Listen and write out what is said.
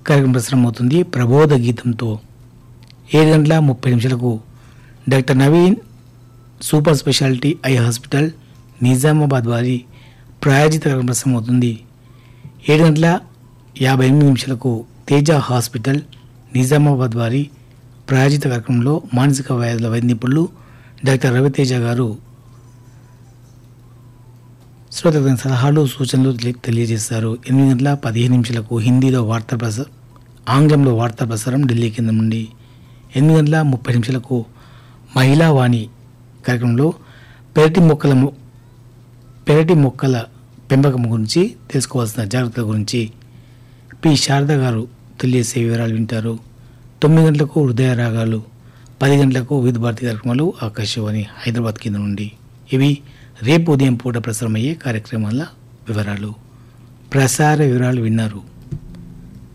కార్యక్రమం ప్రసారం అవుతుంది ప్రబోధ గీతంతో ఏడు గంటల ముప్పై నిమిషాలకు doctor Naveen super speciality I hospital Nizamabad వారి ప్రాయోజిత కార్యక్రమం ప్రసారం అవుతుంది ఏడు గంటల యాభై ఎనిమిది నిమిషాలకు తేజ హాస్పిటల్ నిజామాబాద్ వారి ప్రాయోజిత కార్యక్రమంలో మానసిక వ్యాధుల వైద్య నిపుణులు డాక్టర్ రవితేజ గారు శ్రోతలకు తగిన సలహాలు సూచనలు తెలి- తెలియజేస్తారు ఎనిమిది గంటల పదిహేను నిమిషాలకు హిందీలో వార్తా ప్రసారం ఆంగ్లంలో వార్తా ప్రసారం ఢిల్లీ కేంద్రం నుండి ఎనిమిది గంటల ముప్పై నిమిషాలకు మహిళా వాణి కార్యక్రమంలో పెరటి మొక్కల మొ- పెరటి మొక్కల పెంపకం గురించి తెలుసుకోవాల్సిన జాగ్రత్తల గురించి పి శారద గారు తెలియజేసే వివరాలు వింటారు తొమ్మిది గంటలకు హృదయ రాగాలు పది గంటలకు వివిధ భారతి కార్యక్రమాలు ఆకాశవాణి హైదరాబాద్ కేంద్రం నుండి ఇవి రేపు ఉదయం పూట ప్రసారమయ్యే కార్యక్రమాల వివరాలు ప్రసార వివరాలు విన్నారు